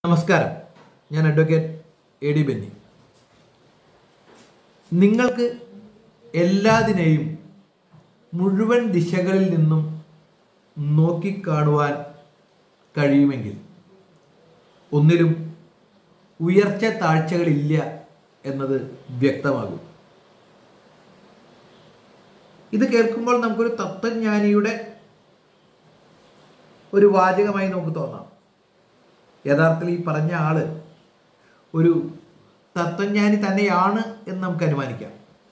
നമസ്കാരം ഞാൻ advocate A D Benny നിങ്ങൾക്ക് എല്ലാതിനെയും മുഴുവൻ ദിശകളിൽ നിന്നും നോക്കിക്കാണുവാൻ കഴിയുമെങ്കിൽ ഒന്നിലും ഉയർച്ച താഴ്ചകളില്ല എന്നത് വ്യക്തമാകും ഇത് കേൾക്കുമ്പോൾ നമുക്കൊരു തത്വജ്ഞാനിയുടെ ഒരു വാചകമായി നമുക്ക് തോന്നാം യഥാർത്ഥത്തിൽ ഈ പറഞ്ഞ ആള് ഒരു തത്വജ്ഞാനി തന്നെയാണ് എന്ന് നമുക്ക് അനുമാനിക്കാം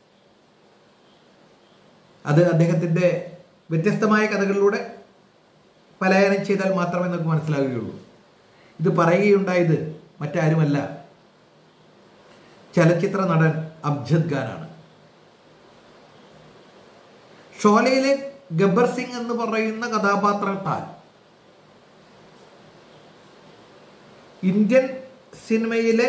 അത് അദ്ദേഹത്തിൻ്റെ വ്യത്യസ്തമായ കഥകളിലൂടെ പലായനം ചെയ്താൽ മാത്രമേ നമുക്ക് മനസ്സിലാവുകയുള്ളൂ ഇത് പറയുകയുണ്ടായത് മറ്റാരുമല്ല ചലച്ചിത്ര നടൻ അബ്ജദ് ഖാനാണ് ഷോലയിലെ ഗബ്ബർ സിംഗ് എന്ന് പറയുന്ന കഥാപാത്രത്താൽ ഇന്ത്യൻ സിനിമയിലെ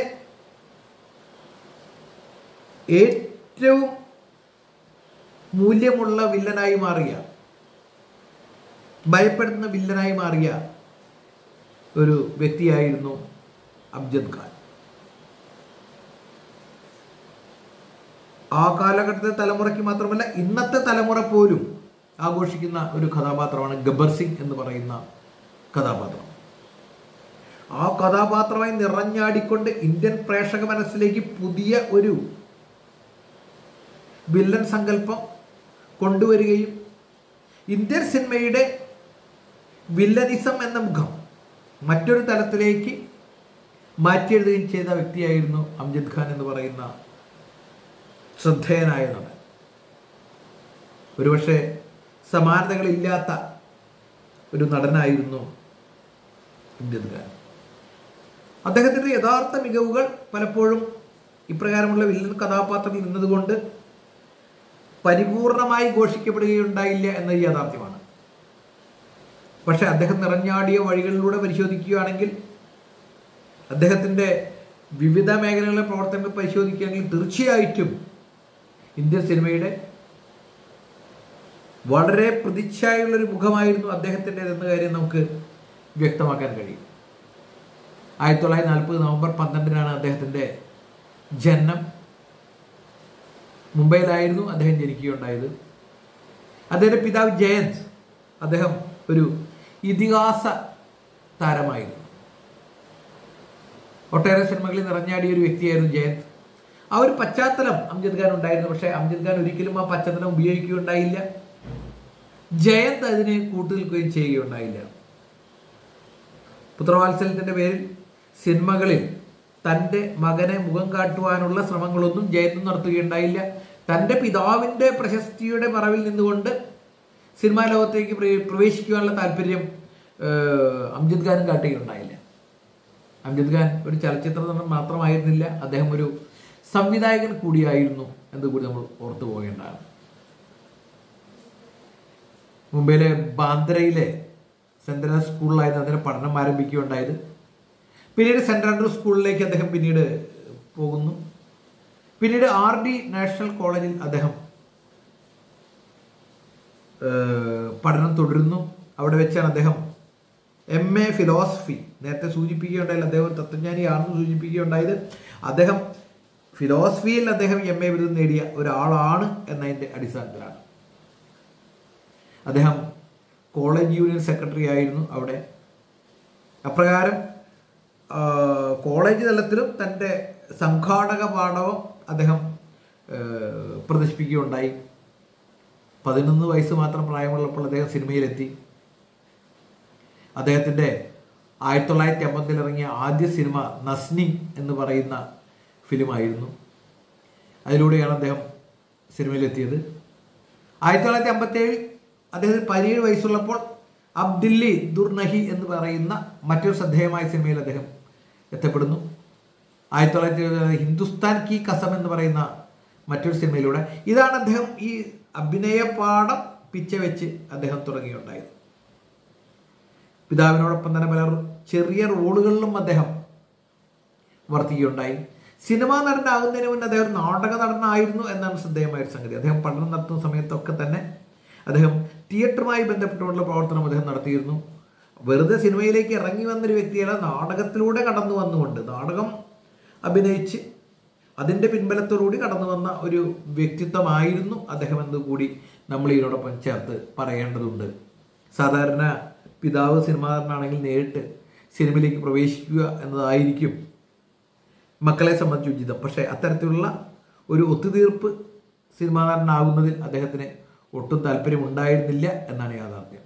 ഏറ്റവും മൂല്യമുള്ള വില്ലനായി മാറിയ ഭയപ്പെടുന്ന വില്ലനായി മാറിയ ഒരു വ്യക്തിയായിരുന്നു അബ്ജദ് ഖാൻ ആ കാലഘട്ടത്തെ തലമുറയ്ക്ക് മാത്രമല്ല ഇന്നത്തെ തലമുറ പോലും ആഘോഷിക്കുന്ന ഒരു കഥാപാത്രമാണ് ഗബ്ബർ സിംഗ് എന്ന് പറയുന്ന കഥാപാത്രം ആ കഥാപാത്രമായി നിറഞ്ഞാടിക്കൊണ്ട് ഇന്ത്യൻ പ്രേക്ഷക മനസ്സിലേക്ക് പുതിയ ഒരു വില്ലൻ സങ്കല്പം കൊണ്ടുവരികയും ഇന്ത്യൻ സിനിമയുടെ വില്ലനിസം എന്ന മുഖം മറ്റൊരു തലത്തിലേക്ക് മാറ്റിയെഴുതുകയും ചെയ്ത വ്യക്തിയായിരുന്നു അംജദ് ഖാൻ എന്ന് പറയുന്ന ശ്രദ്ധേയനായ നടൻ ഒരുപക്ഷെ സമാനതകളില്ലാത്ത ഒരു നടനായിരുന്നു അംജദ് ഖാൻ അദ്ദേഹത്തിൻ്റെ യഥാർത്ഥ മികവുകൾ പലപ്പോഴും ഇപ്രകാരമുള്ള വില്ലൻ കഥാപാത്രത്തിൽ നിന്നതുകൊണ്ട് പരിപൂർണമായി ഘോഷിക്കപ്പെടുകയുണ്ടായില്ല എന്ന യാഥാർത്ഥ്യമാണ് പക്ഷെ അദ്ദേഹം നിറഞ്ഞാടിയ വഴികളിലൂടെ പരിശോധിക്കുകയാണെങ്കിൽ അദ്ദേഹത്തിൻ്റെ വിവിധ മേഖലകളിലെ പ്രവർത്തനങ്ങൾ പരിശോധിക്കുകയാണെങ്കിൽ തീർച്ചയായിട്ടും ഇന്ത്യൻ സിനിമയുടെ വളരെ പ്രതിച്ഛായുള്ളൊരു മുഖമായിരുന്നു അദ്ദേഹത്തിൻ്റെതെന്ന കാര്യം നമുക്ക് വ്യക്തമാക്കാൻ കഴിയും ആയിരത്തി തൊള്ളായിരത്തി നാൽപ്പത് നവംബർ പന്ത്രണ്ടിനാണ് അദ്ദേഹത്തിൻ്റെ ജനനം മുംബൈയിലായിരുന്നു അദ്ദേഹം ജനിക്കുകയുണ്ടായത് അദ്ദേഹത്തിൻ്റെ പിതാവ് ജയന്ത് അദ്ദേഹം ഒരു ഇതിഹാസ താരമായിരുന്നു ഒട്ടേറെ സിനിമകളിൽ നിറഞ്ഞാടിയ ഒരു വ്യക്തിയായിരുന്നു ജയന്ത് ആ ഒരു പശ്ചാത്തലം അംജദ് ഖാൻ ഉണ്ടായിരുന്നു പക്ഷേ അംജദ് ഖാൻ ഒരിക്കലും ആ പശ്ചാത്തലം ഉപയോഗിക്കുകയുണ്ടായില്ല ജയന്ത് അതിനെ കൂട്ടുനിൽക്കുകയും ചെയ്യുകയുണ്ടായില്ല പുത്രവാത്സല്യത്തിൻ്റെ പേരിൽ സിനിമകളിൽ തൻ്റെ മകനെ മുഖം കാട്ടുവാനുള്ള ശ്രമങ്ങളൊന്നും ജയന്ത് നടത്തുകയുണ്ടായില്ല തൻ്റെ പിതാവിൻ്റെ പ്രശസ്തിയുടെ മറവിൽ നിന്നുകൊണ്ട് സിനിമാ ലോകത്തേക്ക് പ്രവേശിക്കുവാനുള്ള താല്പര്യം അംജദ് ഖാനും കാട്ടുകയുണ്ടായില്ല അംജദ് ഖാൻ ഒരു ചലച്ചിത്ര നടൻ മാത്രമായിരുന്നില്ല അദ്ദേഹം ഒരു സംവിധായകൻ കൂടിയായിരുന്നു എന്ന് കൂടി നമ്മൾ ഓർത്തു പോകേണ്ടതാണ് മുംബൈയിലെ ബാന്ദ്രയിലെ സെൻട്രൽ സ്കൂളിലായിരുന്നു അദ്ദേഹം പഠനം ആരംഭിക്കുകയുണ്ടായത് പിന്നീട് സെൻട്രൽ ആൻഡ്രൂസ് സ്കൂളിലേക്ക് അദ്ദേഹം പിന്നീട് പോകുന്നു പിന്നീട് ആർ ഡി നാഷണൽ കോളേജിൽ അദ്ദേഹം പഠനം തുടരുന്നു അവിടെ വെച്ചാണ് അദ്ദേഹം എം എ ഫിലോസഫി നേരത്തെ സൂചിപ്പിക്കുകയുണ്ടായില്ല അദ്ദേഹം ഒരു തത്വജ്ഞാനിയാണെന്ന് സൂചിപ്പിക്കുകയുണ്ടായത് അദ്ദേഹം ഫിലോസഫിയിൽ അദ്ദേഹം എം എ ബിരുദം നേടിയ ഒരാളാണ് എന്നതിൻ്റെ അടിസ്ഥാനത്തിലാണ് അദ്ദേഹം കോളേജ് യൂണിയൻ സെക്രട്ടറി ആയിരുന്നു അവിടെ അപ്രകാരം കോളേജ് തലത്തിലും തൻ്റെ സംഘാടക പാഠവും അദ്ദേഹം പ്രദർശിപ്പിക്കുകയുണ്ടായി പതിനൊന്ന് വയസ്സ് മാത്രം പ്രായമുള്ളപ്പോൾ അദ്ദേഹം സിനിമയിലെത്തി അദ്ദേഹത്തിൻ്റെ ആയിരത്തി തൊള്ളായിരത്തി അമ്പതിൽ ഇറങ്ങിയ ആദ്യ സിനിമ നസ്നി എന്ന് പറയുന്ന ഫിലിമായിരുന്നു അതിലൂടെയാണ് അദ്ദേഹം സിനിമയിലെത്തിയത് ആയിരത്തി തൊള്ളായിരത്തി അമ്പത്തേഴിൽ അദ്ദേഹത്തിന് പതിനേഴ് വയസ്സുള്ളപ്പോൾ അബ്ദില്ലി ദുർനഹി എന്ന് പറയുന്ന മറ്റൊരു ശ്രദ്ധേയമായ സിനിമയിൽ അദ്ദേഹം എത്തപ്പെടുന്നു ആയിരത്തി തൊള്ളായിരത്തി ഹിന്ദുസ്ഥാൻ കി കസം എന്ന് പറയുന്ന മറ്റൊരു സിനിമയിലൂടെ ഇതാണ് അദ്ദേഹം ഈ അഭിനയ പാഠം പിച്ച വെച്ച് അദ്ദേഹം തുടങ്ങിയുണ്ടായത് പിതാവിനോടൊപ്പം തന്നെ പല ചെറിയ റോളുകളിലും അദ്ദേഹം വർത്തിക്കുകയുണ്ടായി സിനിമാ നടനാകുന്നതിന് മുന്നേ അദ്ദേഹം നാടക നടനായിരുന്നു എന്നാണ് ശ്രദ്ധേയമായ ഒരു സംഗതി അദ്ദേഹം പഠനം നടത്തുന്ന സമയത്തൊക്കെ തന്നെ അദ്ദേഹം തിയേറ്ററുമായി ബന്ധപ്പെട്ടുള്ള പ്രവർത്തനം അദ്ദേഹം നടത്തിയിരുന്നു വെറുതെ സിനിമയിലേക്ക് ഇറങ്ങി വന്നൊരു വ്യക്തിയല്ല നാടകത്തിലൂടെ കടന്നു വന്നുകൊണ്ട് നാടകം അഭിനയിച്ച് അതിൻ്റെ പിൻബലത്തോടുകൂടി കടന്നു വന്ന ഒരു വ്യക്തിത്വമായിരുന്നു അദ്ദേഹം എന്ന് കൂടി നമ്മൾ ഇതിനോടൊപ്പം ചേർത്ത് പറയേണ്ടതുണ്ട് സാധാരണ പിതാവ് സിനിമാകാരനാണെങ്കിൽ നേരിട്ട് സിനിമയിലേക്ക് പ്രവേശിക്കുക എന്നതായിരിക്കും മക്കളെ സംബന്ധിച്ച് ഉചിതം പക്ഷേ അത്തരത്തിലുള്ള ഒരു ഒത്തുതീർപ്പ് സിനിമാകാരനാകുന്നതിൽ അദ്ദേഹത്തിന് ഒട്ടും താല്പര്യം ഉണ്ടായിരുന്നില്ല എന്നാണ് യാഥാർത്ഥ്യം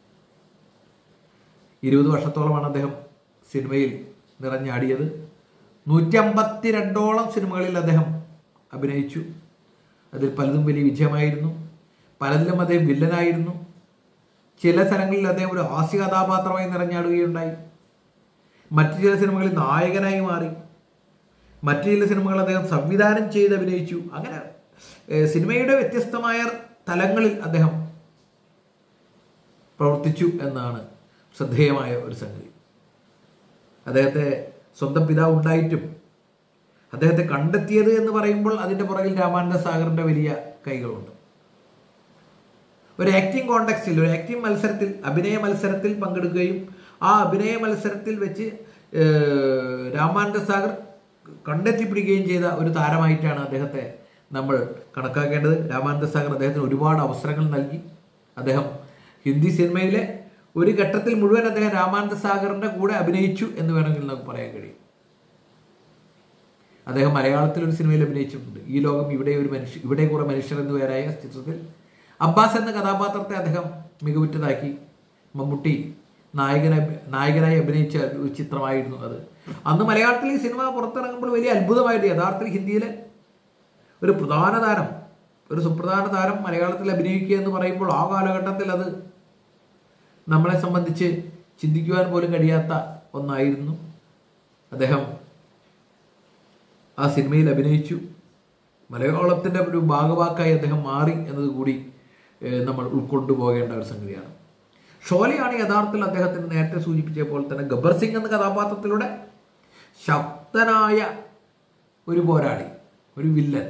ഇരുപത് വർഷത്തോളമാണ് അദ്ദേഹം സിനിമയിൽ നിറഞ്ഞാടിയത് നൂറ്റി അമ്പത്തി രണ്ടോളം സിനിമകളിൽ അദ്ദേഹം അഭിനയിച്ചു അതിൽ പലതും വലിയ വിജയമായിരുന്നു പലതിലും അദ്ദേഹം വില്ലനായിരുന്നു ചില സ്ഥലങ്ങളിൽ അദ്ദേഹം ഒരു ഹാസ്യ കഥാപാത്രമായി നിറഞ്ഞാടുകയുണ്ടായി മറ്റു ചില സിനിമകളിൽ നായകനായി മാറി മറ്റു ചില സിനിമകൾ അദ്ദേഹം സംവിധാനം ചെയ്ത് അഭിനയിച്ചു അങ്ങനെ ഏഹ്, സിനിമയുടെ വ്യത്യസ്തമായ തലങ്ങളിൽ അദ്ദേഹം പ്രവർത്തിച്ചു എന്നാണ് ശ്രദ്ധേയമായ ഒരു സംഗതി അദ്ദേഹത്തെ സ്വന്തം പിതാവ് ഉണ്ടായിട്ടും അദ്ദേഹത്തെ കണ്ടെത്തിയത് എന്ന് പറയുമ്പോൾ അതിൻ്റെ പുറകിൽ രാമാനന്ദ സാഗറിൻ്റെ വലിയ കൈകളുണ്ട് ഒരു ആക്ടിംഗ് കോണ്ടെക്സ്റ്റിൽ ഒരു ആക്ടിംഗ് മത്സരത്തിൽ അഭിനയ മത്സരത്തിൽ പങ്കെടുക്കുകയും ആ അഭിനയ മത്സരത്തിൽ വെച്ച് ഏഹ്, രാമാനന്ദ സാഗർ കണ്ടെത്തിപ്പിടിക്കുകയും ചെയ്ത ഒരു താരമായിട്ടാണ് അദ്ദേഹത്തെ നമ്മൾ കണക്കാക്കേണ്ടത് രാമാനന്ദ സാഗർ അദ്ദേഹത്തിന് ഒരുപാട് അവസരങ്ങൾ നൽകി അദ്ദേഹം ഹിന്ദി സിനിമയിലെ ഒരു ഘട്ടത്തിൽ മുഴുവൻ അദ്ദേഹം രാമാനന്ദ സാഗറിന്റെ കൂടെ അഭിനയിച്ചു എന്ന് വേണമെങ്കിൽ നമുക്ക് പറയാൻ കഴിയും അദ്ദേഹം മലയാളത്തിൽ ഒരു സിനിമയിൽ അഭിനയിച്ചിട്ടുണ്ട് ഈ ലോകം ഇവിടെ ഒരു മനുഷ്യ ഇവിടെ കുറെ മനുഷ്യർ എന്ന് പേരായ ചിത്രത്തിൽ അബ്ബാസ് എന്ന കഥാപാത്രത്തെ അദ്ദേഹം മികവുറ്റതാക്കി മമ്മൂട്ടി നായകന നായകനായി അഭിനയിച്ച ഒരു ചിത്രമായിരുന്നു അത് അന്ന് മലയാളത്തിൽ ഈ സിനിമ പുറത്തിറങ്ങുമ്പോൾ വലിയ അത്ഭുതമായിട്ട് യഥാർത്ഥത്തിൽ ഹിന്ദിയിലെ ഒരു പ്രധാന താരം ഒരു സുപ്രധാന താരം മലയാളത്തിൽ അഭിനയിക്കുക എന്ന് പറയുമ്പോൾ ആ കാലഘട്ടത്തിൽ അത് നമ്മളെ സംബന്ധിച്ച് ചിന്തിക്കുവാൻ പോലും കഴിയാത്ത ഒന്നായിരുന്നു അദ്ദേഹം ആ സിനിമയിൽ അഭിനയിച്ചു മലയാളത്തിൻ്റെ ഒരു ഭാഗവാക്കായി അദ്ദേഹം മാറി എന്നത് കൂടി ഏഹ്, നമ്മൾ ഉൾക്കൊണ്ടു പോകേണ്ട ഒരു സംഗതിയാണ് ഷോലയാണ് യഥാർത്ഥത്തിൽ അദ്ദേഹത്തിന് നേരത്തെ സൂചിപ്പിച്ച പോലെ തന്നെ ഗബ്ബർ സിംഗ് എന്ന കഥാപാത്രത്തിലൂടെ ശക്തനായ ഒരു പോരാളി ഒരു വില്ലൻ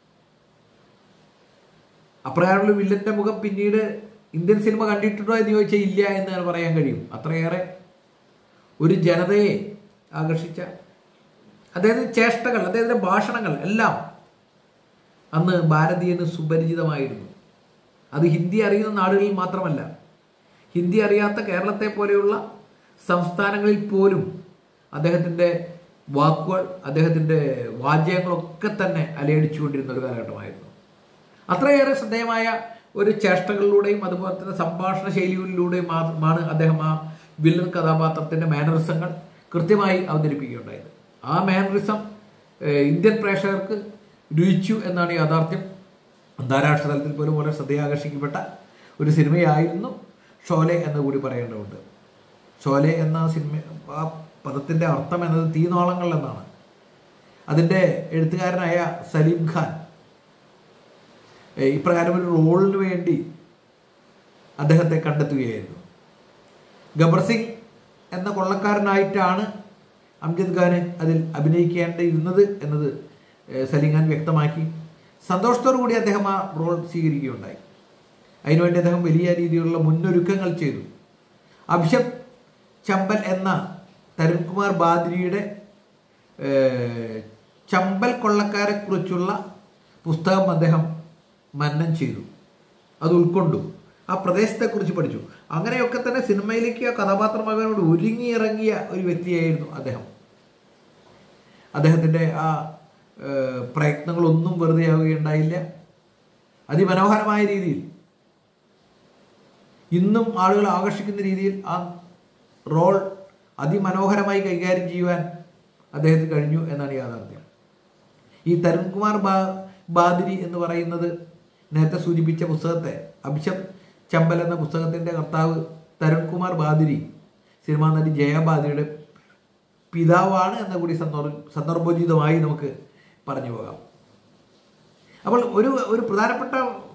അപ്രകാരമുള്ള വില്ലന്റെ മുഖം പിന്നീട് ഇന്ത്യൻ സിനിമ കണ്ടിട്ടുണ്ടോ എന്ന് ചോദിച്ചാൽ ഇല്ല എന്ന് ഞാൻ പറയാൻ കഴിയും അത്രയേറെ ഒരു ജനതയെ ആകർഷിച്ച അദ്ദേഹത്തിന്റെ ചേഷ്ടകൾ അദ്ദേഹത്തിന്റെ ഭാഷണങ്ങൾ എല്ലാം അന്ന് ഭാരതീയന് സുപരിചിതമായിരുന്നു അത് ഹിന്ദി അറിയുന്ന നാടുകളിൽ മാത്രമല്ല ഹിന്ദി അറിയാത്ത കേരളത്തെ പോലെയുള്ള സംസ്ഥാനങ്ങളിൽ പോലും അദ്ദേഹത്തിൻ്റെ വാക്കുകൾ അദ്ദേഹത്തിൻ്റെ വാദ്യങ്ങളൊക്കെ തന്നെ അലയടിച്ചുകൊണ്ടിരുന്ന ഒരു കാലഘട്ടമായിരുന്നു അത്രയേറെ ശ്രദ്ധേയമായ ഒരു ചേഷ്ടകളിലൂടെയും അതുപോലെ തന്നെ സംഭാഷണ ശൈലികളിലൂടെയും മാത്രമാണ് അദ്ദേഹം ആ വില്ലൻ കഥാപാത്രത്തിന്റെ മാനറിസങ്ങൾ കൃത്യമായി അവതരിപ്പിക്കുകയുണ്ടായത് ആ മാനറിസം ഏഹ്, ഇന്ത്യൻ പ്രേക്ഷകർക്ക് രുചിച്ചു എന്നാണ് യാഥാർത്ഥ്യം അന്താരാഷ്ട്ര തലത്തിൽ പോലും വളരെ ശ്രദ്ധയാകർഷിക്കപ്പെട്ട ഒരു സിനിമയായിരുന്നു ഷോലെ എന്ന് കൂടി പറയേണ്ടതുണ്ട് ഷോലെ എന്ന സിനിമ ആ പദത്തിന്റെ അർത്ഥം എന്നത് തീനാളങ്ങൾ എന്നാണ് അതിൻ്റെ എഴുത്തുകാരനായ സലീം ഖാൻ ഏഹ് ഇപ്രകാരം ഒരു റോളിന് വേണ്ടി അദ്ദേഹത്തെ കണ്ടെത്തുകയായിരുന്നു ഗബർ സിംഗ് എന്ന കൊള്ളക്കാരനായിട്ടാണ് അംജദ് ഖാന് അതിൽ അഭിനയിക്കേണ്ടിയിരുന്നത് എന്നത് ഏഹ് സലീം ഖാൻ വ്യക്തമാക്കി സന്തോഷത്തോടു കൂടി അദ്ദേഹം ആ റോൾ സ്വീകരിക്കുകയുണ്ടായി അതിനുവേണ്ടി അദ്ദേഹം വലിയ രീതിയിലുള്ള മുന്നൊരുക്കങ്ങൾ ചെയ്തു അഭിഷേക് ചമ്പൽ എന്ന തരുൺകുമാർ ബാദ്രിയുടെ ഏഹ്, ചമ്പൽ കൊള്ളക്കാരെ കുറിച്ചുള്ള പുസ്തകം അദ്ദേഹം മനനം ചെയ്തു അത് ഉൾക്കൊണ്ടു ആ പ്രദേശത്തെക്കുറിച്ച് പഠിച്ചു അങ്ങനെയൊക്കെ തന്നെ സിനിമയിലേക്ക് ആ കഥാപാത്രമാകാനോട് ഒരുങ്ങിയിറങ്ങിയ ഒരു വ്യക്തിയായിരുന്നു അദ്ദേഹം അദ്ദേഹത്തിൻ്റെ ആ ഏഹ്, പ്രയത്നങ്ങളൊന്നും വെറുതെ ആവുകയുണ്ടായില്ല അതിമനോഹരമായ രീതിയിൽ ഇന്നും ആളുകൾ ആകർഷിക്കുന്ന രീതിയിൽ ആ റോൾ അതിമനോഹരമായി കൈകാര്യം ചെയ്യുവാൻ അദ്ദേഹത്തിന് കഴിഞ്ഞു എന്നാണ് യാഥാർത്ഥ്യം ഈ തരുൺകുമാർ ബാ ബാദിരി എന്ന് പറയുന്നത് നേരത്തെ സൂചിപ്പിച്ച പുസ്തകത്തെ അഭിഷേക് ചമ്പൽ എന്ന പുസ്തകത്തിൻ്റെ കർത്താവ് തരുൺകുമാർ ബാദിരി സിനിമാ നടി ജയ ബാദിരിയുടെ പിതാവാണ് എന്ന കൂടി സന്ദർഭ സന്ദർഭോചിതമായി നമുക്ക് പറഞ്ഞു പോകാം അപ്പോൾ ഒരു ഒരു പ്രധാനപ്പെട്ട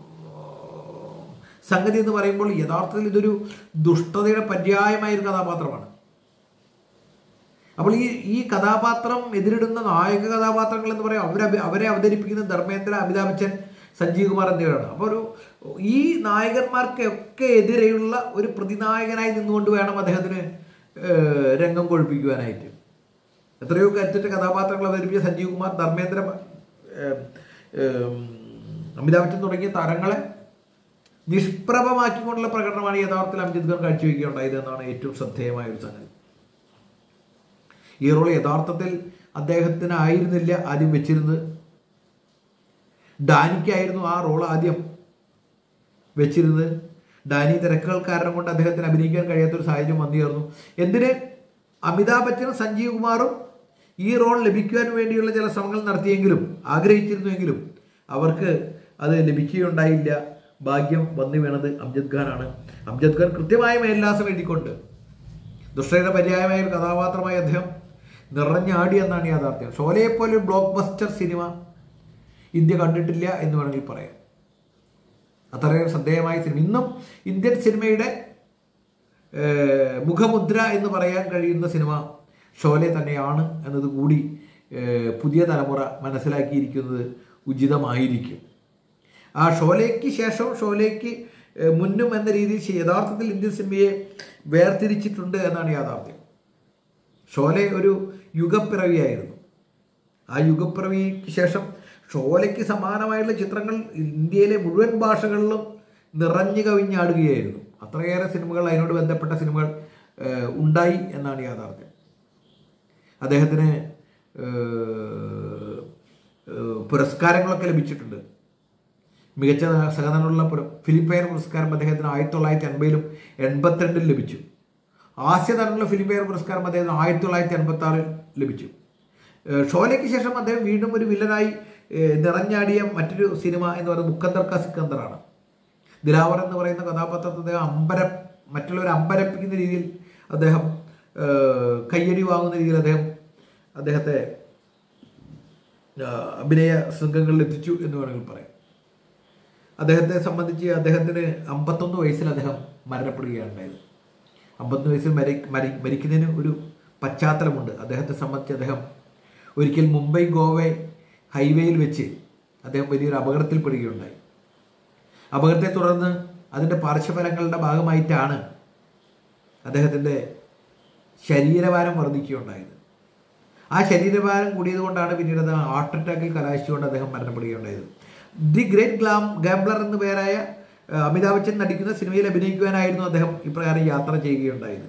സംഗതി എന്ന് പറയുമ്പോൾ യഥാർത്ഥത്തിൽ ഇതൊരു ദുഷ്ടതയുടെ പര്യായമായ ഒരു കഥാപാത്രമാണ് അപ്പോൾ ഈ ഈ കഥാപാത്രം എതിരിടുന്ന നായക കഥാപാത്രങ്ങൾ എന്ന് പറയാം അവരെ അവരെ അവതരിപ്പിക്കുന്ന ധർമ്മേന്ദ്ര അമിതാഭ് ബച്ചൻ സഞ്ജീവ് കുമാർ എന്നിവരാണ് അപ്പോൾ ഒരു ഈ നായകന്മാർക്കൊക്കെ എതിരെയുള്ള ഒരു പ്രതിനായകനായി നിന്നുകൊണ്ട് വേണം അദ്ദേഹത്തിന് ഏഹ്, രംഗം കൊഴിപ്പിക്കുവാനായിട്ട് എത്രയോ കരുത്തുറ്റ കഥാപാത്രങ്ങൾ അവതരിപ്പിച്ച സഞ്ജീവ് കുമാർ ധർമ്മേന്ദ്ര ഏഹ്, ഏഹ്, അമിതാഭ് ബച്ചൻ തുടങ്ങിയ താരങ്ങളെ നിഷ്പ്രഭമാക്കിക്കൊണ്ടുള്ള പ്രകടനമാണ് യഥാർത്ഥത്തിൽ അമിത് ഖാൻ കാഴ്ചവെക്കുകയുണ്ടായത് എന്നാണ് ഏറ്റവും ശ്രദ്ധേയമായ ഒരു സംഗതി ഈ റോൾ യഥാർത്ഥത്തിൽ അദ്ദേഹത്തിന് ആയിരുന്നില്ല ആദ്യം വെച്ചിരുന്നത് ഡാനിക്കായിരുന്നു ആ റോൾ ആദ്യം വെച്ചിരുന്നത് ഡാനി തിരക്കുകൾ കാരണം കൊണ്ട് അദ്ദേഹത്തിന് അഭിനയിക്കാൻ കഴിയാത്തൊരു സാഹചര്യം വന്നു ചേർന്നു എന്തിന് അമിതാഭ് ബച്ചനും സഞ്ജീവ് കുമാറും ഈ റോൾ ലഭിക്കുവാൻ വേണ്ടിയുള്ള ചില ശ്രമങ്ങൾ നടത്തിയെങ്കിലും ആഗ്രഹിച്ചിരുന്നുവെങ്കിലും അവർക്ക് അത് ലഭിക്കുകയുണ്ടായില്ല ഭാഗ്യം വന്നു വീണത് അംജദ് ഖാനാണ് അംജദ് ഖാൻ കൃത്യമായ മേൽലാസം എഴുതിക്കൊണ്ട് ദുഷ്ടയുടെ പര്യായമായ ഒരു കഥാപാത്രമായി അദ്ദേഹം നിറഞ്ഞാടി എന്നാണ് യാഥാർത്ഥ്യം ഷോലയെ പോലെ ഒരു ബ്ലോക്ക് ബസ്റ്റർ സിനിമ ഇന്ത്യ കണ്ടിട്ടില്ല എന്ന് വേണമെങ്കിൽ പറയാം അത്രയും ശ്രദ്ധേയമായ സിനിമ ഇന്നും ഇന്ത്യൻ സിനിമയുടെ ഏഹ്, മുഖമുദ്ര എന്ന് പറയാൻ കഴിയുന്ന സിനിമ ഷോലെ തന്നെയാണ് എന്നത് കൂടി ഏഹ്, പുതിയ തലമുറ മനസ്സിലാക്കിയിരിക്കുന്നത് ഉചിതമായിരിക്കും ആ ഷോലയ്ക്ക് ശേഷം ഷോലയ്ക്ക് ഏഹ്, മുന്നും എന്ന രീതിയിൽ യഥാർത്ഥത്തിൽ ഇന്ത്യൻ സിനിമയെ വേർതിരിച്ചിട്ടുണ്ട് എന്നാണ് യാഥാർത്ഥ്യം ഷോലെ ഒരു യുഗപ്പിറവിയായിരുന്നു ആ യുഗപ്പിറവിക്ക് ശേഷം ഷോലയ്ക്ക് സമാനമായിട്ടുള്ള ചിത്രങ്ങൾ ഇന്ത്യയിലെ മുഴുവൻ ഭാഷകളിലും നിറഞ്ഞു കവിഞ്ഞാടുകയായിരുന്നു അത്രയേറെ സിനിമകൾ അതിനോട് ബന്ധപ്പെട്ട സിനിമകൾ ഏഹ്, ഉണ്ടായി എന്നാണ് യാഥാർത്ഥ്യം അദ്ദേഹത്തിന് ഏഹ്, ഏഹ്, പുരസ്കാരങ്ങളൊക്കെ ലഭിച്ചിട്ടുണ്ട് മികച്ച സഹനടനുള്ള പുര- ഫിലിം ഫെയർ പുരസ്കാരം അദ്ദേഹത്തിന് ആയിരത്തി തൊള്ളായിരത്തി എൺപതിലും എൺപത്തിരണ്ടിൽ ലഭിച്ചു ഹാസ്യ നടനുള്ള ഫിലിം ഫെയർ പുരസ്കാരം അദ്ദേഹത്തിന് ആയിരത്തി തൊള്ളായിരത്തി എൺപത്തി ആറിൽ ലഭിച്ചു ഏഹ് ഷോലയ്ക്ക് ശേഷം അദ്ദേഹം വീണ്ടും ഒരു വില്ലനായി ഏഹ് നിറഞ്ഞാടിയ മറ്റൊരു സിനിമ എന്ന് പറയുന്നത് മുക്കന്ദർ ക സിക്കന്ദറാണ് ദിലാവർ എന്ന് പറയുന്ന കഥാപാത്രത്തെ അദ്ദേഹം അമ്പര മറ്റുള്ളവരെ അമ്പരപ്പിക്കുന്ന രീതിയിൽ അദ്ദേഹം ഏഹ് കയ്യടി വാങ്ങുന്ന രീതിയിൽ അദ്ദേഹം അദ്ദേഹത്തെ ഏഹ് അഭിനയ ശൃംഗങ്ങളിൽ എത്തിച്ചു എന്ന് വേണമെങ്കിൽ പറയാം അദ്ദേഹത്തെ സംബന്ധിച്ച് അദ്ദേഹത്തിന് അമ്പത്തൊന്ന് വയസ്സിൽ അദ്ദേഹം മരണപ്പെടുകയാണ് ഉണ്ടായത് അമ്പത്തൊന്ന് വയസ്സിൽ മരി മരി മരിക്കുന്നതിന് ഒരു പശ്ചാത്തലമുണ്ട് അദ്ദേഹത്തെ സംബന്ധിച്ച് അദ്ദേഹം ഒരിക്കൽ മുംബൈ ഗോവ ഹൈവേയിൽ വെച്ച് അദ്ദേഹം വലിയൊരു അപകടത്തിൽപ്പെടുകയുണ്ടായി അപകടത്തെ തുടർന്ന് അതിൻ്റെ പാർശ്വഫലങ്ങളുടെ ഭാഗമായിട്ടാണ് അദ്ദേഹത്തിൻ്റെ ശരീരഭാരം വർദ്ധിക്കുകയുണ്ടായത് ആ ശരീരഭാരം കൂടിയത് കൊണ്ടാണ് പിന്നീട് അത് ഹാർട്ട് അറ്റാക്കിൽ കലാശിച്ചുകൊണ്ട് അദ്ദേഹം മരണപ്പെടുകയുണ്ടായത് ദി ഗ്രേറ്റ് ഗ്ലാം ഗാംബ്ലർ എന്ന പേരായ ആ, അമിതാഭ് ബച്ചൻ നടിക്കുന്ന സിനിമയിൽ അഭിനയിക്കുവാനായിരുന്നു അദ്ദേഹം ഇപ്രകാരം യാത്ര ചെയ്യുകയുണ്ടായത്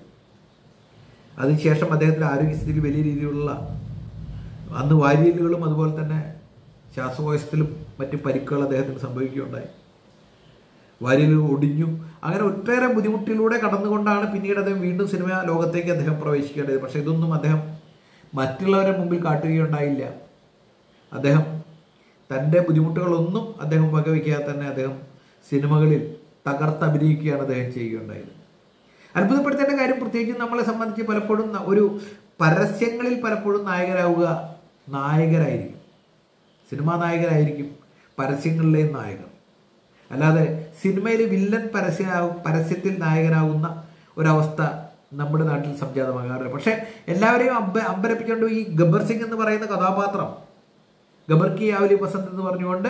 അതിനുശേഷം അദ്ദേഹത്തിൻ്റെ ആരോഗ്യസ്ഥിതിക്ക് വലിയ രീതിയിലുള്ള അന്ന് വാരിയലുകളും അതുപോലെ തന്നെ ശ്വാസകോശത്തിലും മറ്റ് പരിക്കുകൾ അദ്ദേഹത്തിന് സംഭവിക്കുകയുണ്ടായി വാരിയലുകൾ ഒടിഞ്ഞു അങ്ങനെ ഒട്ടേറെ ബുദ്ധിമുട്ടിലൂടെ കടന്നുകൊണ്ടാണ് പിന്നീട് അദ്ദേഹം വീണ്ടും സിനിമ ലോകത്തേക്ക് അദ്ദേഹം പ്രവേശിക്കേണ്ടത് പക്ഷേ ഇതൊന്നും അദ്ദേഹം മറ്റുള്ളവരുടെ മുമ്പിൽ കാട്ടുകയുണ്ടായില്ല അദ്ദേഹം തൻ്റെ ബുദ്ധിമുട്ടുകളൊന്നും അദ്ദേഹം വകവയ്ക്കാതെ തന്നെ അദ്ദേഹം സിനിമകളിൽ തകർത്ത് അഭിനയിക്കുകയാണ് അദ്ദേഹം ചെയ്യുകയുണ്ടായത് അത്ഭുതപ്പെടുത്തേണ്ട കാര്യം പ്രത്യേകിച്ച് നമ്മളെ സംബന്ധിച്ച് പലപ്പോഴും ന- ഒരു പരസ്യങ്ങളിൽ പലപ്പോഴും നായകരാവുക നായകരായിരിക്കും സിനിമാ നായകരായിരിക്കും പരസ്യങ്ങളിലെയും നായകർ അല്ലാതെ സിനിമയിൽ വില്ലൻ പരസ്യനാകും പരസ്യത്തിൽ നായകനാകുന്ന ഒരവസ്ഥ നമ്മുടെ നാട്ടിൽ സംജാതമാകാറില്ല പക്ഷെ എല്ലാവരെയും അമ്പ അമ്പരപ്പിച്ചുകൊണ്ട് ഈ ഗബ്ബർ സിംഗ് എന്ന് പറയുന്ന കഥാപാത്രം ഗബർ കി ആവലി വസന്ത് എന്ന് പറഞ്ഞുകൊണ്ട്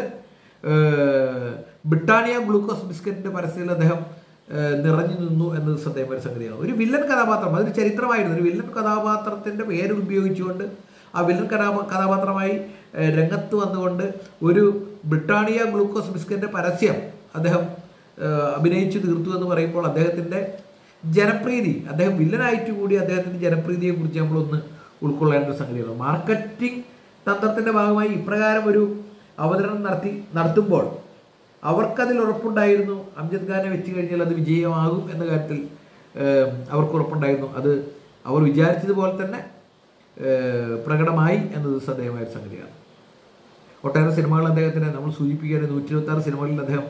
ഏഹ്, ബ്രിട്ടാനിയ ഗ്ലൂക്കോസ് ബിസ്ക്കറ്റിന്റെ പരസ്യത്തിൽ അദ്ദേഹം ഏഹ്, നിറഞ്ഞു നിന്നു എന്നത് ശ്രദ്ധേയമായ ഒരു സംഗതിയാണ് ഒരു വില്ലൻ കഥാപാത്രം അതൊരു ചരിത്രമായിരുന്നു ഒരു വില്ലൻ കഥാപാത്രത്തിന്റെ പേര് ഉപയോഗിച്ചുകൊണ്ട് ആ വില്ലൻ കഥാ കഥാപാത്രമായി ഏഹ്, രംഗത്ത് വന്നുകൊണ്ട് ഒരു ബ്രിട്ടാനിയ ഗ്ലൂക്കോസ് ബിസ്ക്കറ്റിന്റെ പരസ്യം അദ്ദേഹം ഏഹ്, അഭിനയിച്ചു തീർത്തു എന്ന് പറയുമ്പോൾ അദ്ദേഹത്തിന്റെ ജനപ്രീതി അദ്ദേഹം വില്ലനായിട്ട് കൂടി അദ്ദേഹത്തിന്റെ ജനപ്രീതിയെ കുറിച്ച് നമ്മളൊന്ന് ഉൾക്കൊള്ളേണ്ട ഒരു സംഗതിയാണ് മാർക്കറ്റിംഗ് തന്ത്രത്തിന്റെ ഭാഗമായി ഇപ്രകാരം ഒരു അവതരണം നടത്തി നടത്തുമ്പോൾ അവർക്കതിൽ ഉറപ്പുണ്ടായിരുന്നു അംജദ് ഖാനെ വെച്ച് കഴിഞ്ഞാൽ അത് വിജയമാകും എന്ന കാര്യത്തിൽ ഏഹ്, അവർക്ക് ഉറപ്പുണ്ടായിരുന്നു അത് അവർ വിചാരിച്ചതുപോലെ തന്നെ ഏഹ്, പ്രകടമായി എന്നത് ശ്രദ്ധേയമായ ഒരു സംഗതിയാണ് ഒട്ടേറെ സിനിമകൾ അദ്ദേഹത്തിന് നമ്മൾ സൂചിപ്പിക്കുകയാണെങ്കിൽ നൂറ്റി ഇരുപത്തി ആറ് സിനിമകളിൽ അദ്ദേഹം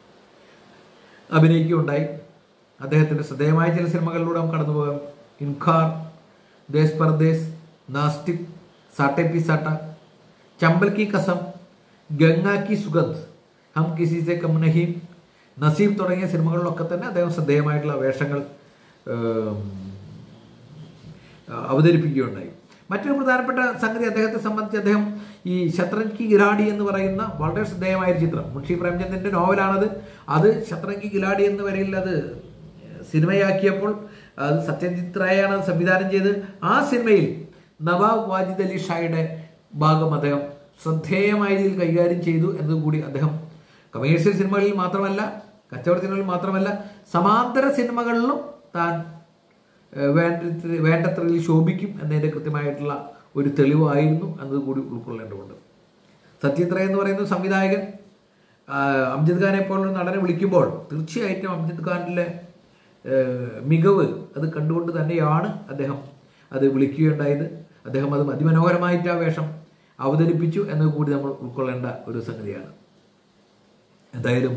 അഭിനയിക്കുകയുണ്ടായി അദ്ദേഹത്തിൻ്റെ ശ്രദ്ധേയമായ ചില സിനിമകളിലൂടെ നമുക്ക് കടന്നു പോകാം ഇൻഖാർ ദേശ് പർദേശ് നാസ്റ്റിക് സാട്ടെ പി സാട്ട ചമ്പൽ കി കസം ഗംഗ കി സുഗന്ധ് ഹം കിസി സെ കം നഹീം നസീബ് തുടങ്ങിയ സിനിമകളിലൊക്കെ തന്നെ അദ്ദേഹം ശ്രദ്ധേയമായിട്ടുള്ള വേഷങ്ങൾ ഏം, അവതരിപ്പിക്കുകയുണ്ടായി മറ്റൊരു പ്രധാനപ്പെട്ട സംഗതി അദ്ദേഹത്തെ സംബന്ധിച്ച് അദ്ദേഹം ഈ ശത്രഞ്ച് കി ഗിലാഡി എന്ന് പറയുന്ന വളരെ ശ്രദ്ധേയമായ ഒരു ചിത്രം മുൻഷി പ്രേംചന്ദിന്റെ നോവലാണത് അത് ശത്രഞ്ച് കി ഗിലാഡി എന്ന് വരയിൽ അത് സിനിമയാക്കിയപ്പോൾ അത് സത്യജിത് റായാണ് അത് സംവിധാനം ചെയ്ത് ആ സിനിമയിൽ നവാബ് വാജിദ് അലി ഷായുടെ ഭാഗം അദ്ദേഹം ശ്രദ്ധേയമായ രീതിയിൽ കൈകാര്യം ചെയ്തു എന്നതുകൂടി അദ്ദേഹം കമേഴ്ഷ്യൽ സിനിമകളിൽ മാത്രമല്ല കച്ചവട സിനിമകളിൽ മാത്രമല്ല സമാന്തര സിനിമകളിലും താൻ ഏഹ്, വേണ്ട വേണ്ടത്രയിൽ ശോഭിക്കും എന്നതിൻ്റെ കൃത്യമായിട്ടുള്ള ഒരു തെളിവായിരുന്നു എന്നതുകൂടി ഉൾക്കൊള്ളേണ്ടതുണ്ട് സത്യജിത് റേ എന്ന് പറയുന്ന സംവിധായകൻ ആ, അംജിദ് ഖാനെ പോലുള്ള നടനെ വിളിക്കുമ്പോൾ തീർച്ചയായിട്ടും അംജിദ് ഖാനിലെ ഏഹ്, മികവ് അത് കണ്ടുകൊണ്ട് തന്നെയാണ് അദ്ദേഹം അത് വിളിക്കുകയുണ്ടായത് അദ്ദേഹം അത് അതിമനോഹരമായിട്ട് ആ വേഷം അവതരിപ്പിച്ചു എന്നത് കൂടി നമ്മൾ ഉൾക്കൊള്ളേണ്ട ഒരു സംഗതിയാണ് എന്തായാലും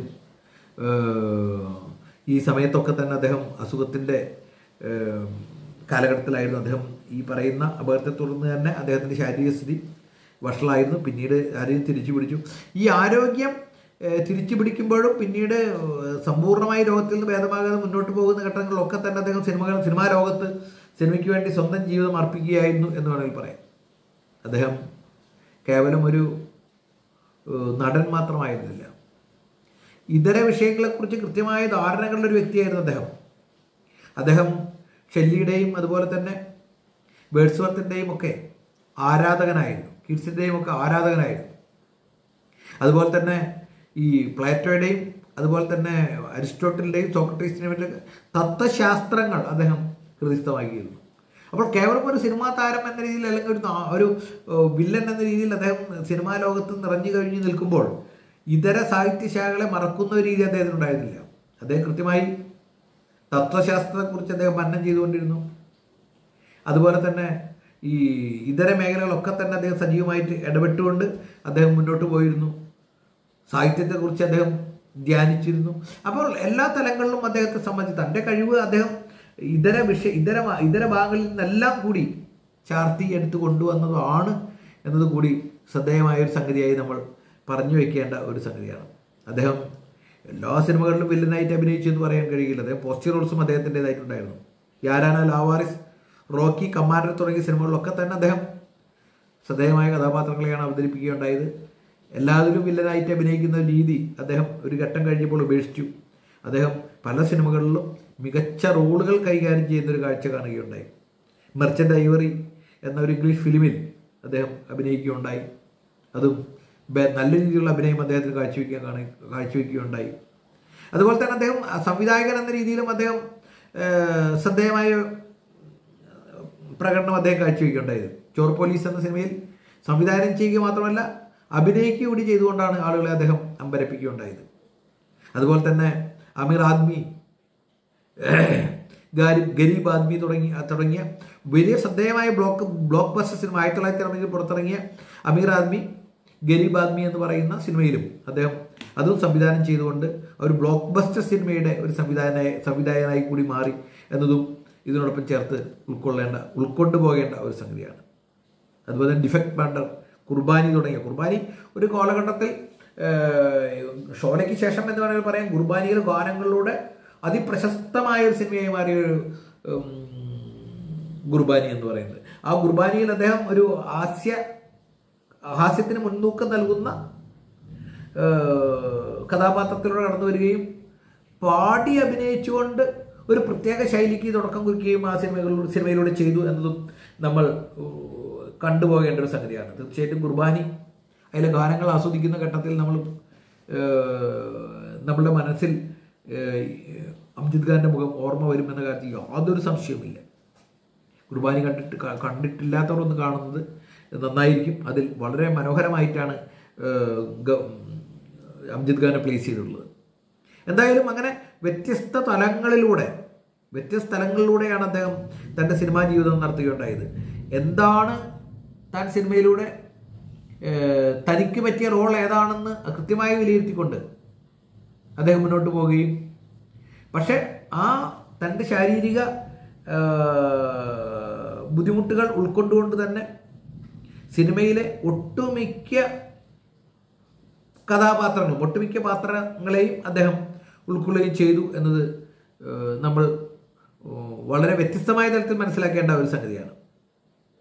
ഏഹ്, ഈ സമയത്തൊക്കെ തന്നെ അദ്ദേഹം അസുഖത്തിൻ്റെ ഏഹ്, കാലഘട്ടത്തിലായിരുന്നു അദ്ദേഹം ഈ പറയുന്ന അപകടത്തെ തുടർന്ന് തന്നെ അദ്ദേഹത്തിൻ്റെ ശാരീരിക സ്ഥിതി വഷളായിരുന്നു പിന്നീട് ആരെയും തിരിച്ചു പിടിച്ചു ഈ ആരോഗ്യം ഏഹ്, തിരിച്ചു പിടിക്കുമ്പോഴും പിന്നീട് ഏഹ്, സമ്പൂർണ്ണമായി രോഗത്തിൽ നിന്ന് ഭേദമാകാതെ മുന്നോട്ട് പോകുന്ന ഘട്ടങ്ങളിലൊക്കെ തന്നെ അദ്ദേഹം സിനിമകൾ സിനിമാ ലോകത്ത് സിനിമയ്ക്ക് വേണ്ടി സ്വന്തം ജീവിതം അർപ്പിക്കുകയായിരുന്നു എന്ന് വേണമെങ്കിൽ പറയാം അദ്ദേഹം കേവലം ഒരു ഏഹ്, നടൻ മാത്രമായിരുന്നില്ല ഇതര വിഷയങ്ങളെക്കുറിച്ച് കൃത്യമായ ധാരണകളുള്ള ഒരു വ്യക്തിയായിരുന്നു അദ്ദേഹം അദ്ദേഹം ഷെല്ലിയുടെയും അതുപോലെ തന്നെ ബേഡ്സ്വർത്തിൻ്റെയും ഒക്കെ ആരാധകനായിരുന്നു കിഡ്സിൻ്റെയും ഒക്കെ ആരാധകനായിരുന്നു അതുപോലെ തന്നെ ഈ പ്ലേറ്റോയുടെയും അതുപോലെ തന്നെ അരിസ്റ്റോട്ടലിൻ്റെയും സോക്രട്ടീസിൻ്റെയും തത്വശാസ്ത്രങ്ങൾ അദ്ദേഹം ഹൃദയസ്ഥമാക്കിയിരുന്നു അപ്പോൾ കേവലം ഒരു സിനിമാ താരം എന്ന രീതിയിൽ അല്ലെങ്കിൽ ഒരു നാ- ഒരു ഏഹ്, വില്ലൻ എന്ന രീതിയിൽ അദ്ദേഹം സിനിമാ ലോകത്ത് നിറഞ്ഞു കഴിഞ്ഞു നിൽക്കുമ്പോൾ ഇതര സാഹിത്യശാഖകളെ മറക്കുന്ന ഒരു രീതി അദ്ദേഹത്തിന് ഉണ്ടായിരുന്നില്ല അദ്ദേഹം കൃത്യമായി തത്വശാസ്ത്രത്തെക്കുറിച്ച് അദ്ദേഹം പഠനം ചെയ്തുകൊണ്ടിരുന്നു അതുപോലെ തന്നെ ഈ ഇതര മേഖലകളൊക്കെ തന്നെ അദ്ദേഹം സജീവമായിട്ട് ഇടപെട്ടുകൊണ്ട് അദ്ദേഹം മുന്നോട്ട് പോയിരുന്നു സാഹിത്യത്തെക്കുറിച്ച് അദ്ദേഹം ധ്യാനിച്ചിരുന്നു അപ്പോൾ എല്ലാ തലങ്ങളിലും അദ്ദേഹത്തെ സംബന്ധിച്ച് തൻ്റെ കഴിവ് അദ്ദേഹം ഇതര വിഷയ ഇതര ഭാ- ഇതര ഭാഗങ്ങളിൽ നിന്നെല്ലാം കൂടി ചാർത്തി എടുത്ത് കൊണ്ടുവന്നതാണ് എന്നത് കൂടി ശ്രദ്ധേയമായ ഒരു സംഗതിയായി നമ്മൾ പറഞ്ഞു വെക്കേണ്ട ഒരു സംഗതിയാണ് അദ്ദേഹം എല്ലാ സിനിമകളിലും വില്ലനായിട്ട് അഭിനയിച്ചു എന്ന് പറയാൻ കഴിയില്ല അദ്ദേഹം പോസ്റ്റർ റോൾസും അദ്ദേഹത്തിൻ്റെതായിട്ടുണ്ടായിരുന്നു യാരാന ലാവാറിസ് റോക്കി കമാൻഡർ തുടങ്ങിയ സിനിമകളിലൊക്കെ തന്നെ അദ്ദേഹം ശ്രദ്ധേയമായ കഥാപാത്രങ്ങളെയാണ് അവതരിപ്പിക്കുകയുണ്ടായത് എല്ലാത്തിലും വില്ലനായിട്ട് അഭിനയിക്കുന്ന രീതി അദ്ദേഹം ഒരു ഘട്ടം കഴിഞ്ഞപ്പോൾ ഉപേക്ഷിച്ചു അദ്ദേഹം പല സിനിമകളിലും മികച്ച റോളുകൾ കൈകാര്യം ചെയ്യുന്ന ഒരു കാഴ്ച കാണുകയുണ്ടായി മെർച്ചൻ്റ് ഐവറി എന്ന ഒരു ഇംഗ്ലീഷ് ഫിലിമിൽ അദ്ദേഹം അഭിനയിക്കുകയുണ്ടായി അതും ബെ- നല്ല രീതിയിലുള്ള അഭിനയം അദ്ദേഹത്തിന് കാഴ്ചവെക്കാൻ കാണി കാഴ്ചവെക്കുകയുണ്ടായി അതുപോലെ തന്നെ അദ്ദേഹം സംവിധായകൻ എന്ന രീതിയിലും അദ്ദേഹം ഏഹ്, ശ്രദ്ധേയമായ പ്രകടനം അദ്ദേഹം കാഴ്ചവെക്കുകയുണ്ടായത് ചോർ പോലീസ് എന്ന സിനിമയിൽ സംവിധാനം ചെയ്യുക മാത്രമല്ല അഭിനയിക്കുക കൂടി ചെയ്തുകൊണ്ടാണ് ആളുകളെ അദ്ദേഹം അമ്പരപ്പിക്കുകയുണ്ടായത് അതുപോലെ തന്നെ അമീർ ആദ്മി ഗാരി- ഗരീബ് ആദ്മി തുടങ്ങി തുടങ്ങിയ വലിയ ശ്രദ്ധേയമായ ബ്ലോക്ക് ബ്ലോക്ക് ബസ്റ്റർ സിനിമ ആയിരത്തി തൊള്ളായിരത്തി അറുപതിൽ പുറത്തിറങ്ങിയ അമീർ ആദ്മി ഗരീബ് ആദ്മി എന്ന് പറയുന്ന സിനിമയിലും അദ്ദേഹം അതും സംവിധാനം ചെയ്തുകൊണ്ട് ഒരു ബ്ലോക്ക് ബസ്റ്റർ സിനിമയുടെ ഒരു സംവിധായകനായി സംവിധായകനായി കൂടി മാറി എന്നതും ഇതിനോടൊപ്പം ചേർത്ത് ഉൾക്കൊള്ളേണ്ട ഉൾക്കൊണ്ടു പോകേണ്ട ഒരു സംഗതിയാണ് അതുപോലെ തന്നെ ഡിഫക്ട് ബാൻഡർ കുർബാനി തുടങ്ങിയ കുർബാനി ഒരു കാലഘട്ടത്തിൽ ഏഹ്, ഷോലയ്ക്ക് ശേഷം എന്ന് വേണമെങ്കിൽ പറയാം കുർബാനിയിലെ ഗാനങ്ങളിലൂടെ അതിപ്രശസ്തമായ ഒരു സിനിമയായി മാറിയ ഒരു ഉം, കുർബാനി എന്ന് പറയുന്നത് ആ കുർബാനിയിൽ അദ്ദേഹം ഒരു ഹാസ്യ ഹാസ്യത്തിന് മുൻതൂക്കം നൽകുന്ന ഏഹ്, കഥാപാത്രത്തിലൂടെ കടന്നു വരികയും പാടി അഭിനയിച്ചുകൊണ്ട് ഒരു പ്രത്യേക ശൈലിക്ക് തുടക്കം കുറിക്കുകയും ആ സിനിമകളിലൂടെ സിനിമയിലൂടെ ചെയ്തു എന്നതും നമ്മൾ ഏഹ്, കണ്ടുപോകേണ്ട ഒരു സംഗതിയാണ് തീർച്ചയായിട്ടും കുർബാനി അതിലെ ഗാനങ്ങൾ ആസ്വദിക്കുന്ന ഘട്ടത്തിൽ നമ്മൾ ഏഹ്, നമ്മളുടെ മനസ്സിൽ ഏഹ്, അംജിത് ഖാന്റെ മുഖം ഓർമ്മ വരുമെന്ന കാര്യത്തിൽ യാതൊരു സംശയവുമില്ല കുർബാനി കണ്ടിട്ട് ക- കണ്ടിട്ടില്ലാത്തവർ ഒന്ന് കാണുന്നത് നന്നായിരിക്കും അതിൽ വളരെ മനോഹരമായിട്ടാണ് ഏഹ്, ഗ- അംജിത് ഖാനെ പ്ലേസ് ചെയ്തിട്ടുള്ളത് എന്തായാലും അങ്ങനെ വ്യത്യസ്ത തലങ്ങളിലൂടെ വ്യത്യസ്ത തലങ്ങളിലൂടെയാണ് അദ്ദേഹം തൻ്റെ സിനിമാ ജീവിതം നടത്തുകയുണ്ടായത് എന്താണ് താൻ സിനിമയിലൂടെ ഏഹ്, തനിക്ക് പറ്റിയ റോൾ ഏതാണെന്ന് കൃത്യമായി വിലയിരുത്തിക്കൊണ്ട് അദ്ദേഹം മുന്നോട്ട് പോവുകയും പക്ഷെ ആ തൻ്റെ ശാരീരിക ആ, ബുദ്ധിമുട്ടുകൾ ഉൾക്കൊണ്ടുകൊണ്ട് തന്നെ സിനിമയിലെ ഒട്ടുമിക്ക കഥാപാത്രങ്ങളും ഒട്ടുമിക്ക പാത്രങ്ങളെയും അദ്ദേഹം ഉൾക്കൊള്ളുകയും ചെയ്തു എന്നത് ആ, നമ്മൾ ആ, വളരെ വ്യത്യസ്തമായ തരത്തിൽ മനസ്സിലാക്കേണ്ട ഒരു സംഗതിയാണ്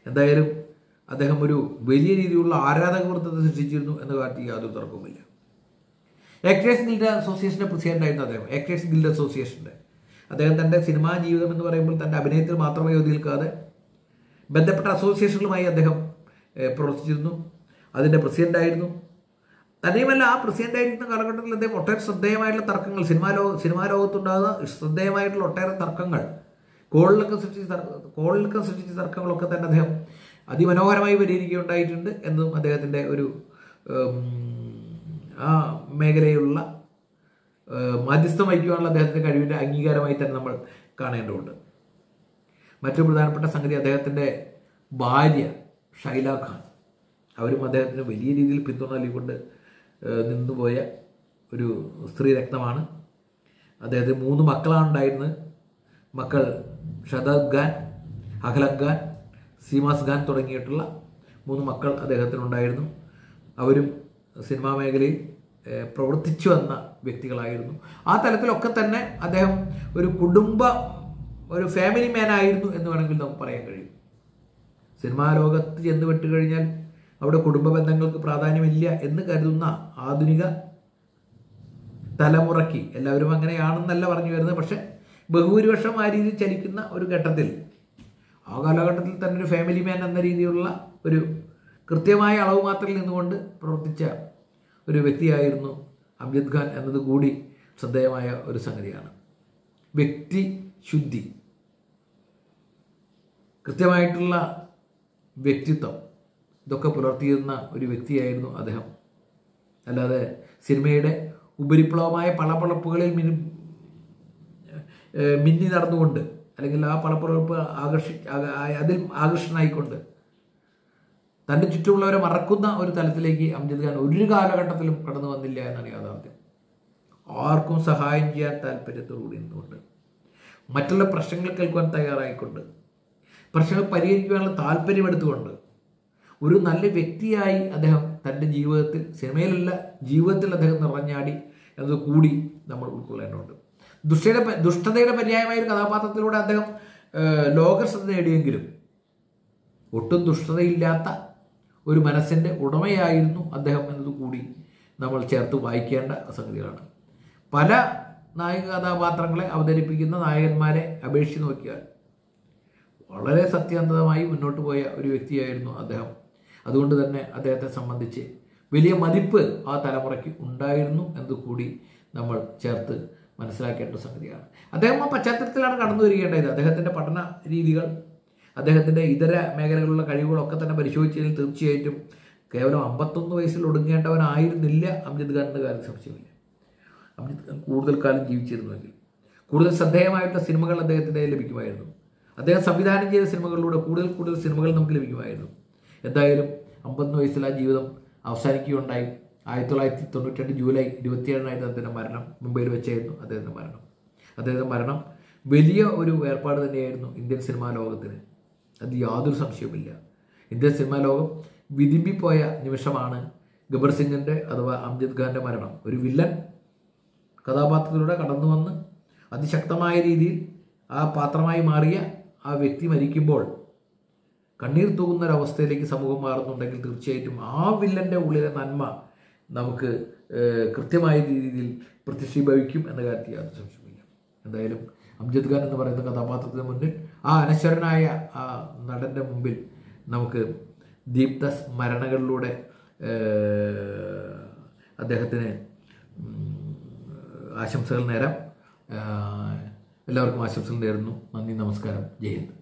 എന്തായാലും അദ്ദേഹം ഒരു വലിയ രീതിയിലുള്ള ആരാധക വൃത്തത്തെ സൃഷ്ടിച്ചിരുന്നു എന്ന കാര്യത്തിൽ യാതൊരു തർക്കവുമില്ല ആക്ടേഴ്സ് ഗിൽഡ് അസോസിയേഷൻ്റെ പ്രസിഡന്റ് ആയിരുന്നു അദ്ദേഹം ആക്ടേഴ്സ് ഗിൽഡ് അസോസിയേഷൻ്റെ അദ്ദേഹം തൻ്റെ സിനിമാ ജീവിതം എന്ന് പറയുമ്പോൾ തൻ്റെ അഭിനയത്തിൽ മാത്രമേ ഒതുങ്ങി നിൽക്കാതെ ബന്ധപ്പെട്ട അസോസിയേഷനുകളുമായി അദ്ദേഹം ഏഹ്, പ്രവർത്തിച്ചിരുന്നു അതിൻ്റെ പ്രസിഡൻ്റായിരുന്നു തന്നെയുമല്ല ആ പ്രസിഡന്റ് ആയിരിക്കുന്ന കാലഘട്ടത്തിൽ അദ്ദേഹം ഒട്ടേറെ ശ്രദ്ധേയമായിട്ടുള്ള തർക്കങ്ങൾ സിനിമാ ലോക സിനിമാ ലോകത്തുണ്ടാകുന്ന ശ്രദ്ധേയമായിട്ടുള്ള ഒട്ടേറെ തർക്കങ്ങൾ കോളിലൊക്കെ സൃഷ്ടിച്ച തർക്ക- കോളിലൊക്കെ സൃഷ്ടിച്ച തർക്കങ്ങളൊക്കെ തന്നെ അദ്ദേഹം അതിമനോഹരമായി പരിഹരിക്കുകയുണ്ടായിട്ടുണ്ട് എന്നതും അദ്ദേഹത്തിൻ്റെ ഒരു ഉം, ആ മേഖലയിലുള്ള ഏഹ്, മാധ്യസ്ഥം വഹിക്കുവാനുള്ള അദ്ദേഹത്തിൻ്റെ കഴിവിൻ്റെ അംഗീകാരമായി തന്നെ നമ്മൾ കാണേണ്ടതുണ്ട് മറ്റൊരു പ്രധാനപ്പെട്ട സംഗതി അദ്ദേഹത്തിൻ്റെ ഭാര്യ ഷൈല ഖാൻ അവരും അദ്ദേഹത്തിന് വലിയ രീതിയിൽ പിന്തുണ നൽകിക്കൊണ്ട് ഏഹ്, നിന്നുപോയ ഒരു സ്ത്രീ രത്നമാണ് അദ്ദേഹത്തിന് മൂന്ന് മക്കളാണ് ഉണ്ടായിരുന്നത് മക്കൾ ഷദബ് ഖാൻ അഖലബ് ഖാൻ സീമാസ് ഖാൻ തുടങ്ങിയിട്ടുള്ള മൂന്ന് മക്കൾ അദ്ദേഹത്തിനുണ്ടായിരുന്നു അവരും സിനിമാ മേഖലയിൽ ഏഹ്, പ്രവർത്തിച്ചു വന്ന വ്യക്തികളായിരുന്നു ആ തലത്തിലൊക്കെ തന്നെ അദ്ദേഹം ഒരു കുടുംബ ഒരു ഫാമിലി മാൻ ആയിരുന്നു എന്ന് വേണമെങ്കിൽ നമുക്ക് പറയാൻ കഴിയും സിനിമാ ലോകത്ത് ചെന്ന് വിട്ട് കഴിഞ്ഞാൽ അവിടെ കുടുംബ ബന്ധങ്ങൾക്ക് പ്രാധാന്യമില്ല എന്ന് കരുതുന്ന ആധുനിക തലമുറയ്ക്ക് എല്ലാവരും അങ്ങനെയാണെന്നല്ല പറഞ്ഞു വരുന്നത് പക്ഷെ ബഹുഭൂരിപക്ഷം ആ രീതിയിൽ ചലിക്കുന്ന ഒരു ഘട്ടത്തിൽ ആ കാലഘട്ടത്തിൽ തന്നെ ഒരു ഫാമിലി മാൻ എന്ന രീതിയിലുള്ള ഒരു കൃത്യമായ അളവ് മാത്രത്തിൽ നിന്നുകൊണ്ട് പ്രവർത്തിച്ച ഒരു വ്യക്തിയായിരുന്നു അംജദ് ഖാൻ എന്നത് കൂടി ശ്രദ്ധേയമായ ഒരു സംഗതിയാണ് വ്യക്തി ശുദ്ധി കൃത്യമായിട്ടുള്ള വ്യക്തിത്വം ഇതൊക്കെ പുലർത്തിയിരുന്ന ഒരു വ്യക്തിയായിരുന്നു അദ്ദേഹം അല്ലാതെ സിനിമയുടെ ഉപരിപ്ലവമായ പളപ്പളപ്പുകളിൽ മിനി ഏഹ് മിന്നി നടന്നുകൊണ്ട് അല്ലെങ്കിൽ ആ പളപ്പളപ്പ് ആകർഷി ആ- ആ- അതിൽ ആകർഷണനായിക്കൊണ്ട് തൻ്റെ ചുറ്റുമുള്ളവരെ മറക്കുന്ന ഒരു തലത്തിലേക്ക് അംജദ് ഖാൻ ഒരു കാലഘട്ടത്തിലും കടന്നു വന്നില്ല എന്നാണ് യാഥാർത്ഥ്യം ആർക്കും സഹായം ചെയ്യാൻ താല്പര്യത്തോടുകൂടി നിന്നുകൊണ്ട് മറ്റുള്ള പ്രശ്നങ്ങൾ കേൾക്കുവാൻ തയ്യാറായിക്കൊണ്ട് പ്രശ്നങ്ങൾ പരിഹരിക്കുവാനുള്ള താല്പര്യമെടുത്തുകൊണ്ട് ഒരു നല്ല വ്യക്തിയായി അദ്ദേഹം തൻ്റെ ജീവിതത്തിൽ സിനിമയിലല്ല ജീവിതത്തിൽ അദ്ദേഹം നിറഞ്ഞാടി എന്നത് കൂടി നമ്മൾ ഉൾക്കൊള്ളേണ്ടതുണ്ട് ദുഷ്ടയുടെ പ- ദുഷ്ടതയുടെ പര്യായമായ ഒരു കഥാപാത്രത്തിലൂടെ അദ്ദേഹം ഏഹ്, ലോകശ്രദ്ധ നേടിയെങ്കിലും ഒട്ടും ദുഷ്ടതയില്ലാത്ത ഒരു മനസ്സിൻ്റെ ഉടമയായിരുന്നു അദ്ദേഹം എന്നത് കൂടി നമ്മൾ ചേർത്ത് വായിക്കേണ്ട സംഗതികളാണ് പല നായക കഥാപാത്രങ്ങളെ അവതരിപ്പിക്കുന്ന നായകന്മാരെ അപേക്ഷിച്ച് നോക്കിയാൽ വളരെ സത്യസന്ധമായി മുന്നോട്ട് പോയ ഒരു വ്യക്തിയായിരുന്നു അദ്ദേഹം അതുകൊണ്ട് തന്നെ അദ്ദേഹത്തെ സംബന്ധിച്ച് വലിയ മതിപ്പ് ആ തലമുറയ്ക്ക് ഉണ്ടായിരുന്നു എന്നത് കൂടി നമ്മൾ ചേർത്ത് മനസ്സിലാക്കേണ്ട സംഗതിയാണ് അദ്ദേഹം ആ പശ്ചാത്തലത്തിലാണ് കടന്നു വരികേണ്ടത് അദ്ദേഹത്തിൻ്റെ പഠന രീതികൾ അദ്ദേഹത്തിൻ്റെ ഇതര മേഖലകളിലുള്ള കഴിവുകളൊക്കെ തന്നെ പരിശോധിച്ചതിൽ തീർച്ചയായിട്ടും കേവലം അമ്പത്തൊന്ന് വയസ്സിൽ ഒടുങ്ങേണ്ടവനായിരുന്നില്ല അംജിത് ഖാൻ എന്ന കാര്യം സംശയമില്ല അംജിത് ഖാൻ കൂടുതൽ കാലം ജീവിച്ചിരുന്നുവെങ്കിൽ കൂടുതൽ ശ്രദ്ധേയമായിട്ടുള്ള സിനിമകൾ അദ്ദേഹത്തിൻ്റെ ലഭിക്കുമായിരുന്നു അദ്ദേഹം സംവിധാനം ചെയ്ത സിനിമകളിലൂടെ കൂടുതൽ കൂടുതൽ സിനിമകൾ നമുക്ക് ലഭിക്കുമായിരുന്നു എന്തായാലും അമ്പത്തൊന്ന് വയസ്സിൽ ആ ജീവിതം അവസാനിക്കുകയുണ്ടായി ആയിരത്തി തൊള്ളായിരത്തി തൊണ്ണൂറ്റി രണ്ട് ജൂലൈ ഇരുപത്തിയേഴിനായിരുന്നു അദ്ദേഹത്തിൻ്റെ മരണം മുംബൈയിൽ വെച്ചായിരുന്നു അദ്ദേഹത്തിൻ്റെ മരണം അദ്ദേഹത്തിൻ്റെ മരണം വലിയ ഒരു വേർപാട് തന്നെയായിരുന്നു ഇന്ത്യൻ സിനിമാ ലോകത്തിന് അത് യാതൊരു സംശയവുമില്ല ഇന്ത്യൻ സിനിമാ ലോകം വിതിമ്പിപ്പോയ നിമിഷമാണ് ഗബർ സിംഗിൻ്റെ അഥവാ അംജദ് ഖാൻ്റെ മരണം ഒരു വില്ലൻ കഥാപാത്രത്തിലൂടെ കടന്നു വന്ന് അതിശക്തമായ രീതിയിൽ ആ പാത്രമായി മാറിയ ആ വ്യക്തി മരിക്കുമ്പോൾ കണ്ണീർ തൂകുന്ന ഒരവസ്ഥയിലേക്ക് സമൂഹം മാറുന്നുണ്ടെങ്കിൽ തീർച്ചയായിട്ടും ആ വില്ലൻ്റെ ഉള്ളിലെ നന്മ നമുക്ക് ഏഹ്, കൃത്യമായ രീതിയിൽ പ്രത്യക്ഷീഭവിക്കും എന്ന കാര്യത്തിൽ യാതൊരു സംശയമില്ല എന്തായാലും അംജദ് ഖാൻ എന്ന് പറയുന്ന കഥാപാത്രത്തിന് മുന്നിൽ ആ അനശ്വരനായ ആ നടൻ്റെ മുമ്പിൽ നമുക്ക് ദീപ്ത സ്മരണകളിലൂടെ ഏഹ്, അദ്ദേഹത്തിന് ഉം, ആശംസകൾ നേരാം ഏഹ്, എല്ലാവർക്കും ആശംസകൾ നേരുന്നു നന്ദി നമസ്കാരം ജയ് ഹിന്ദ്